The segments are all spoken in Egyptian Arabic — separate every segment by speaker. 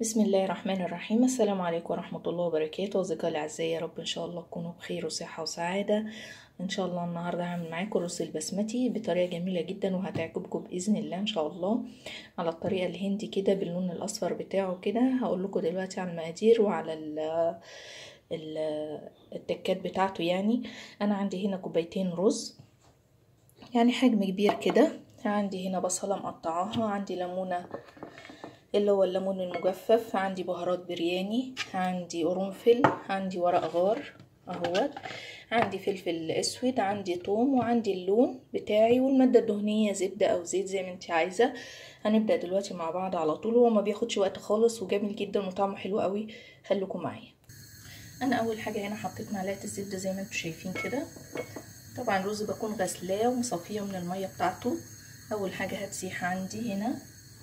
Speaker 1: بسم الله الرحمن الرحيم السلام عليكم ورحمة الله وبركاته أصدقائي الأعزاء يا رب إن شاء الله تكونوا بخير وصحة وسعادة إن شاء الله النهاردة هعمل معاكم الرز البسمتي بطريقة جميلة جدا وهتعجبكم بإذن الله إن شاء الله على الطريقة الهندي كده باللون الأصفر بتاعه كده هقول لكم دلوقتي على المقادير وعلى ال ال التكات بتاعته يعني أنا عندي هنا كوبايتين رز يعني حجم كبير كده عندي هنا بصلة مقطعاها عندي ليمونة اللي هو الليمون المجفف عندي بهارات برياني عندي قرنفل عندي ورق غار اهوت عندي فلفل اسود عندي توم وعندي اللون بتاعي والماده الدهنيه زبده او زيت زي ما انت عايزه هنبدا دلوقتي مع بعض على طول هو ما بياخدش وقت خالص وجميل جدا وطعمه حلو قوي خليكم معايا انا اول حاجه هنا حطيت معلقه الزبده زي ما انتم شايفين كده طبعا الرز بكون غسلاه ومصفيه من الميه بتاعته اول حاجه هتسيح عندي هنا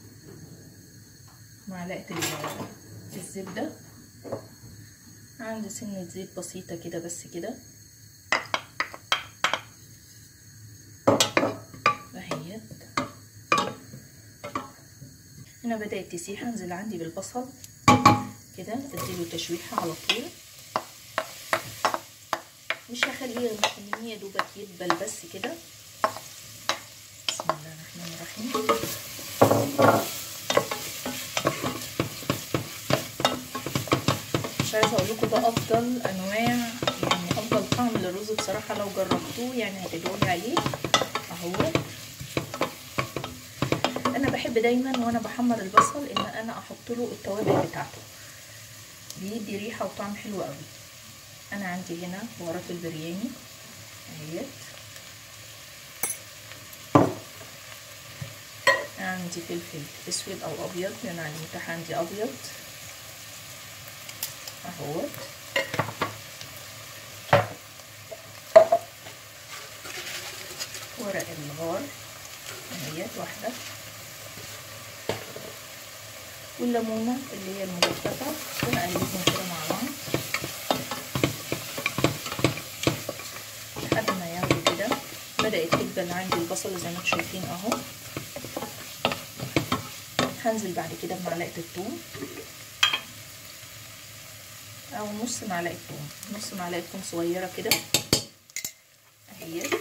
Speaker 1: معلقة الزبدة عندي سنة زيت بسيطة كده بس كده اهيت هنا بدأت تسيح انزل عندي بالبصل كده اديله تشويحة على طول مش هخليه مستنيه دوبك يدبل بس كده بسم الله الرحمن الرحيم مش عايزه اقول لكم ده افضل انواع يعني افضل طعم للرز بصراحه لو جربتوه يعني هتدعولي عليه اهو انا بحب دايما وانا بحمر البصل ان انا احط له التوابل بتاعته بيدي ريحه وطعم حلو قوي انا عندي هنا بهارات البرياني اهيت عندي فلفل اسود او ابيض لان يعني متاح عندي ابيض اهوت ورق الغار اهيت واحدة والليمونة اللي هي المجففة ونقلبهم كده مع بعض لحد ما ياخدوا كده بدأت تدبل عندي البصل زي ما انتم شايفين اهو هنزل بعد كده بمعلقة الثوم او نص معلقه ثوم نص معلقه ثوم صغيره كده اهيت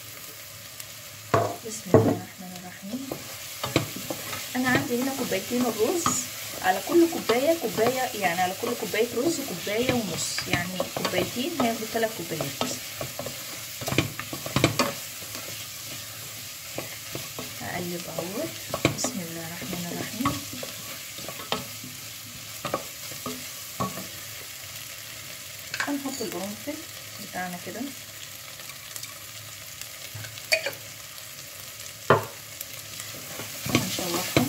Speaker 1: بسم الله الرحمن الرحيم انا عندي هنا كوبايتين الرز على كل كوبايه كوبايه يعني على كل كوبايه رز كوبايه ونص يعني كوبايتين هياخدوا ثلاث كوبايات هقلب اهوت بسم الله الرحمن الرحيم هنحط القرنفل بتاعنا كده وهنشوحهم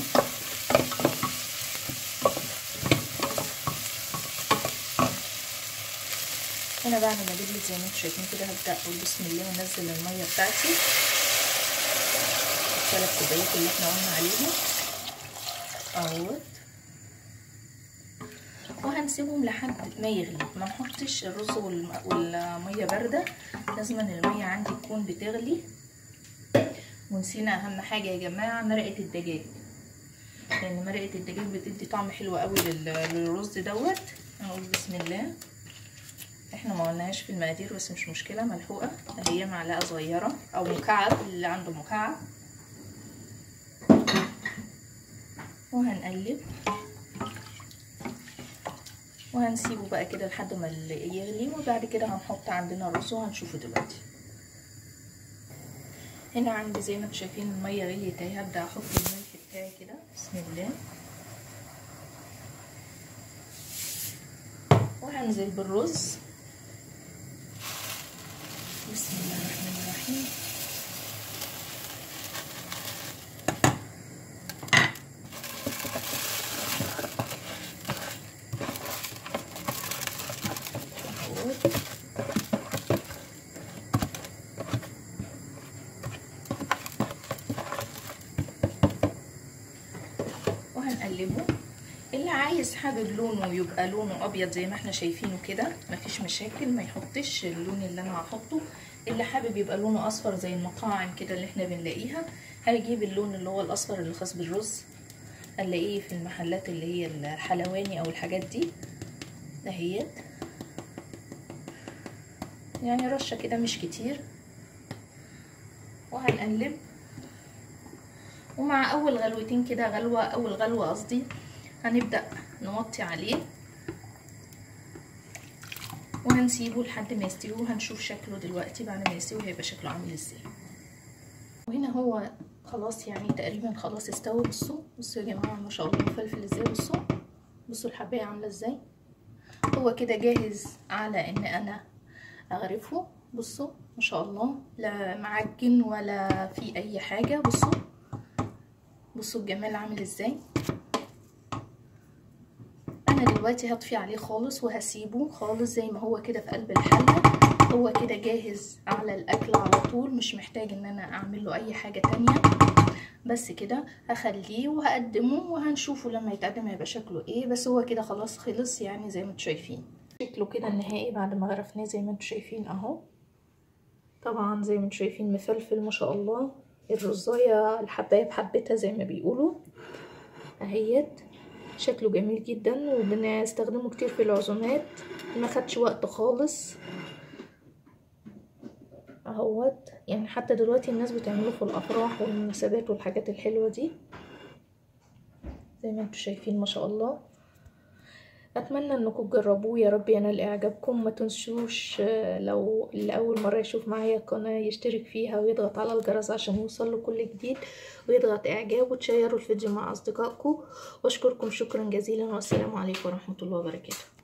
Speaker 1: هنا بعد ما دبلت زي ما انتم شايفين كده هبدا اقول بسم الله وانزل الميه بتاعتي الثلاث كوبايات اللي احنا قلنا عليهم اهوت وهنسيبهم لحد ما يغلي ما نحطش الرز والميه بارده لازم الميه عندي تكون بتغلي ونسينا اهم حاجه يا جماعه مرقه الدجاج لان مرقه الدجاج بتدي طعم حلو قوي للرز دوت هنقول بسم الله احنا ما قلناهاش في المقادير بس مش مشكله ملحوقه هي معلقه صغيره او مكعب اللي عنده مكعب وهنقلب وهنسيبه بقى كده لحد ما يغلي وبعد كده هنحط عندنا الرز وهنشوفه دلوقتي هنا عندي زي ما انتم شايفين الميه غليت اهي هبدا احط الملح بتاعي كده بسم الله وهنزل بالرز بسم الله الرحمن الرحيم وهنقلبه اللي عايز حابب لونه يبقى لونه ابيض زي ما احنا شايفينه كده مفيش مشاكل ما يحطش اللون اللي انا هحطه اللي حابب يبقى لونه اصفر زي المطاعم كده اللي احنا بنلاقيها هيجيب اللون اللي هو الاصفر اللي خاص بالرز هنلاقيه في المحلات اللي هي الحلواني او الحاجات دي دهيت يعني رشه كده مش كتير وهنقلب ومع اول غلوتين كده غلوه اول غلوه قصدي هنبدا نوطي عليه وهنسيبه لحد ما يستوي وهنشوف شكله دلوقتي بعد ما يستوي هيبقى شكله عامل ازاي وهنا هو خلاص يعني تقريبا خلاص استوى بصوا بصوا يا جماعه ما شاء الله الفلفل ازاي بصوا بصوا الحبايه عامله ازاي هو كده جاهز على ان انا اغرفه بصوا ما شاء الله لا معجن ولا في اي حاجه بصوا بصوا الجمال عامل ازاي انا دلوقتي هطفي عليه خالص وهسيبه خالص زي ما هو كده في قلب الحله هو كده جاهز على الاكل على طول مش محتاج ان انا اعمل له اي حاجه تانية بس كده هخليه وهقدمه وهنشوفه لما يتقدم هيبقى شكله ايه بس هو كده خلاص خلص يعني زي ما انتم شايفين شكله كده النهائي بعد ما غرفناه زي ما انتم شايفين اهو طبعا زي ما انتم شايفين مفلفل ما شاء الله الرزايه الحبايه بحبتها زي ما بيقولوا اهيت شكله جميل جدا وبنستخدمه كتير في العزومات ما خدش وقت خالص اهوت يعني حتى دلوقتي الناس بتعمله في الافراح والمناسبات والحاجات الحلوه دي زي ما انتم شايفين ما شاء الله اتمنى انكم تجربوه يا رب ينال اعجابكم ما تنسوش لو لاول مره يشوف معايا القناه يشترك فيها ويضغط على الجرس عشان يوصل له كل جديد ويضغط اعجاب وتشيروا الفيديو مع اصدقائكم واشكركم شكرا جزيلا والسلام عليكم ورحمه الله وبركاته